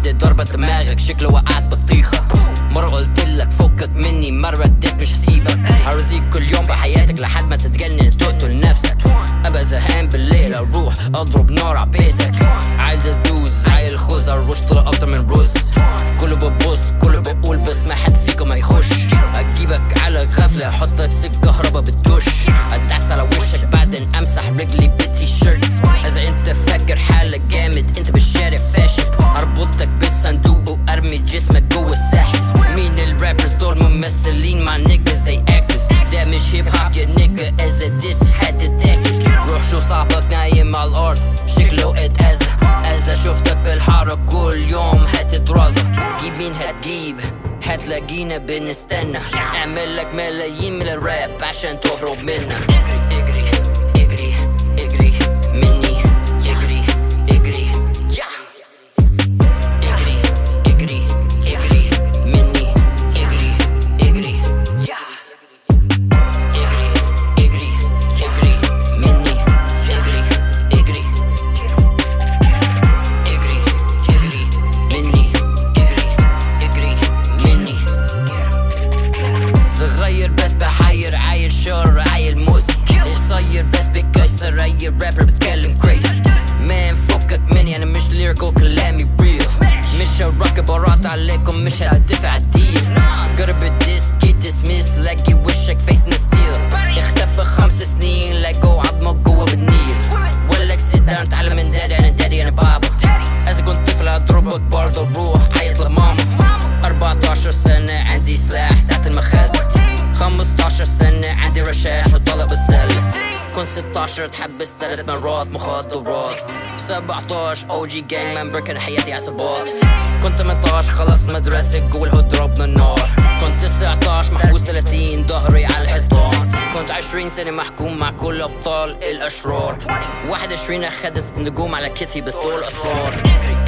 حد ضربة دماغك شكله وقعت بطيخة مرة قلتلك فكك مني مرة اديت مش هسيبك هرزيك كل يوم بحياتك لحد ما تتجنن تقتل نفسك ابقى زهقان بالليل اروح اضرب نار عبيتك عايز ازدوز عايل خوذ اروش طلع اكتر من رز كله ببص كله بقول بس ما حد فيكم هيخش اجيبك على غفلة احطك سك كهربا بالدش ادعس على وشك بعدين امسح رجلي بالتيشيرت اذا انت فاكر حالك جامد انت بالشارع فاشل اربطك بالصندوق وارمي جسمك جوه الساحل مين الرابرز دول ممثلين مع نيجز زي اكترز ده مش هيب هوب يا نيجا از ديس هتتاكل روح شوف صاحبك نايم على الارض شكله اتأذى اذا شفتك بالحارة كل يوم هتترازى جيب مين هتجيب هتلاقينا بنستنى اعمل لك ملايين من الراب عشان تهرب منا اجري اجري اجري مني اجري اجري يا اجري اجري اجري مني اجري اجري يا اجري اجري اجري مني اجري اجري اجري اجري مني اجري اجري مني صغير بس بحير عايل شر عايل موزي قصير بس بكسر اي رابر بتكلم كريزي مان فكك مني انا مش ليريكال كلامي ريل مش هركب برات عليكم مش هدفع الديل جرب الديس جيت ديسميس لاقي وشك فيسنا ستيل اختفى خمس سنين لاقوا عظمك جوا بالنيل ولك سيت داون تعلم من دادي انا دادي انا بابا اذا كنت طفل هضربك برضه روح عيط لماما 14 سنة عندي سلاح تحت المخدة 15 سنة عندي رشاش وطلب السلة كنت 16 تحبس ثلاث مرات مخدرات 17 او جي جانج ممبر كان حياتي عصابات كنت 18 خلص مدرسة جوا الهود ضربنا النار كنت 19 محبوس 30 ظهري على الحيطان كنت 20 سنة محكوم مع كل ابطال الاشرار 21 اخدت نجوم على كتفي بس دول اسرار